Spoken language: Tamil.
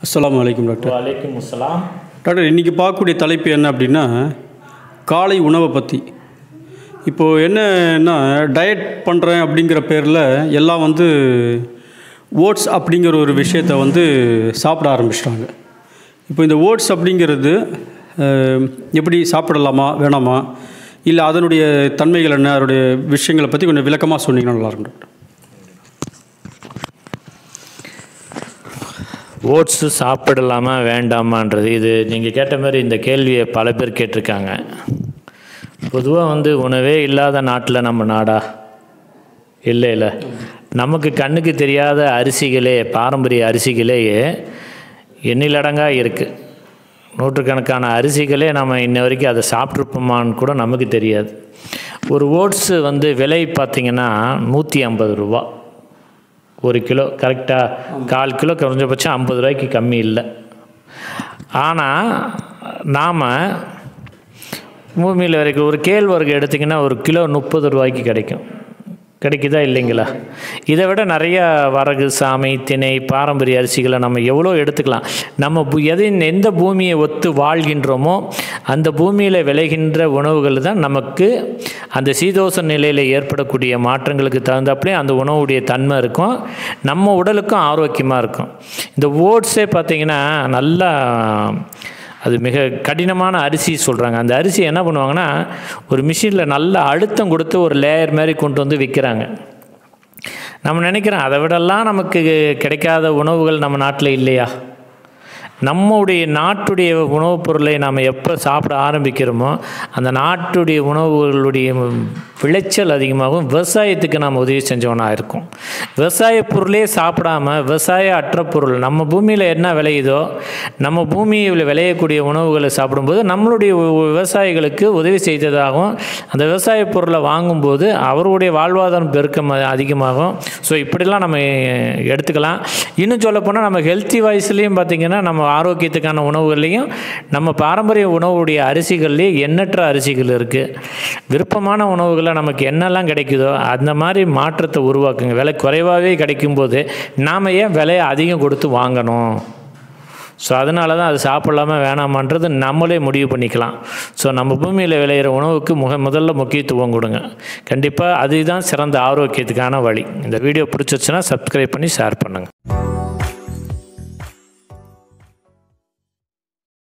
அஸ்ஸலாமு அலைக்கும் டாக்டர் வலைக்கும் அஸ்ஸலாம் டாக்டர் இன்றைக்கி பார்க்கக்கூடிய தலைப்பு என்ன அப்படின்னா காலை உணவை பற்றி இப்போது என்னன்னா டயட் பண்ணுறேன் அப்படிங்கிற பேரில் எல்லாம் வந்து ஓட்ஸ் அப்படிங்கிற ஒரு விஷயத்தை வந்து சாப்பிட ஆரம்பிச்சிட்டாங்க இப்போ இந்த ஓட்ஸ் அப்படிங்கிறது அஹ், எப்படி சாப்பிடலாமா வேணாமா இல்லை அதனுடைய தன்மைகள் என்ன அதனுடைய விஷயங்களை பற்றி கொஞ்சம் விளக்கமாக சொன்னீங்கன்னா நல்லாயிருக்கும் டாக்டர் ஓட்ஸு சாப்பிடலாமா வேண்டாமான்றது இது நீங்கள் கேட்ட மாதிரி இந்த கேள்வியை பல பேர் கேட்டிருக்காங்க பொதுவாக வந்து உணவே இல்லாத நாட்டில் நம்ம நாடா இல்லை இல்லை நமக்கு கண்ணுக்கு தெரியாத அரிசிகளே பாரம்பரிய அரிசிகளேயே எண்ணிலடங்காக இருக்குது நூற்றுக்கணக்கான அரிசிகளே நம்ம இன்ன வரைக்கும் அதை சாப்பிட்ருப்போமான்னு கூட நமக்கு தெரியாது ஒரு ஓட்ஸு வந்து விலை பார்த்திங்கன்னா நூற்றி ஐம்பது ரூபா ஒரு கிலோ கரெக்டாக கால் கிலோ குறைஞ்சபட்சம் ஐம்பது ரூபாய்க்கு கம்மி இல்லை ஆனால் நாம் பூமியில் வரைக்கும் ஒரு கேழ்வரகு எடுத்திங்கன்னா ஒரு கிலோ முப்பது ரூபாய்க்கு கிடைக்கும் கிடைக்குதா இல்லைங்களா இதை விட நிறைய வரகு சாமை திணை பாரம்பரிய அரிசிகளை நம்ம எவ்வளோ எடுத்துக்கலாம் நம்ம பூ எதை எந்த பூமியை ஒத்து வாழ்கின்றோமோ அந்த பூமியில் விளைகின்ற உணவுகள் தான் நமக்கு அந்த சீதோஷ நிலையில் ஏற்படக்கூடிய மாற்றங்களுக்கு தகுந்தாப்புலே அந்த உணவுடைய தன்மை இருக்கும் நம்ம உடலுக்கும் ஆரோக்கியமாக இருக்கும் இந்த ஓட்ஸே பார்த்திங்கன்னா நல்லா அது மிக கடினமான அரிசி சொல்கிறாங்க அந்த அரிசி என்ன பண்ணுவாங்கன்னா ஒரு மிஷினில் நல்ல அழுத்தம் கொடுத்து ஒரு லேயர் மாதிரி கொண்டு வந்து விற்கிறாங்க நம்ம நினைக்கிறோம் அதை விடலாம் நமக்கு கிடைக்காத உணவுகள் நம்ம நாட்டில் இல்லையா நம்முடைய நாட்டுடைய உணவுப் பொருளை நாம் எப்போ சாப்பிட ஆரம்பிக்கிறோமோ அந்த நாட்டுடைய உணவுகளுடைய விளைச்சல் அதிகமாகும் விவசாயத்துக்கு நாம் உதவி செஞ்சவனா இருக்கும் விவசாய பொருளே சாப்பிடாம விவசாய அற்ற பொருள் நம்ம பூமியில் என்ன விளையுதோ நம்ம பூமியில் விளையக்கூடிய உணவுகளை சாப்பிடும்போது நம்மளுடைய வி- விவசாயிகளுக்கு உதவி செய்ததாகவும் அந்த விவசாய பொருளை வாங்கும்போது அவருடைய வாழ்வாதாரம் பெருக்கம் அ- அதிகமாகும் ஸோ இப்படிலாம் நம்ம எடுத்துக்கலாம் இன்னும் சொல்லப்போனால் நம்ம ஹெல்த்தி வாய்ஸ்லேயும் பார்த்திங்கன்னா நம்ம ஆரோக்கியத்துக்கான உணவுகள்லையும் நம்ம பாரம்பரிய உணவுடைய அரிசிகள்லேயே எண்ணற்ற அரிசிகள் இருக்குது விருப்பமான உணவுகளை நமக்கு என்னெல்லாம் கிடைக்குதோ அந்த மாதிரி மாற்றத்தை உருவாக்குங்க விலை குறைவாகவே கிடைக்கும்போது நாம் ஏன் விலையை அதிகம் கொடுத்து வாங்கணும் ஸோ அதனால தான் அது சாப்பிடலாமா வேணாமான்றது நம்மளே முடிவு பண்ணிக்கலாம் ஸோ நம்ம பூமியில் விளையிற உணவுக்கு முக முதல்ல முக்கியத்துவம் கொடுங்க கண்டிப்பாக அதுதான் சிறந்த ஆரோக்கியத்துக்கான வழி இந்த வீடியோ பிடிச்சிருச்சுன்னா சப்ஸ்கிரைப் பண்ணி ஷேர் பண்ணுங்கள்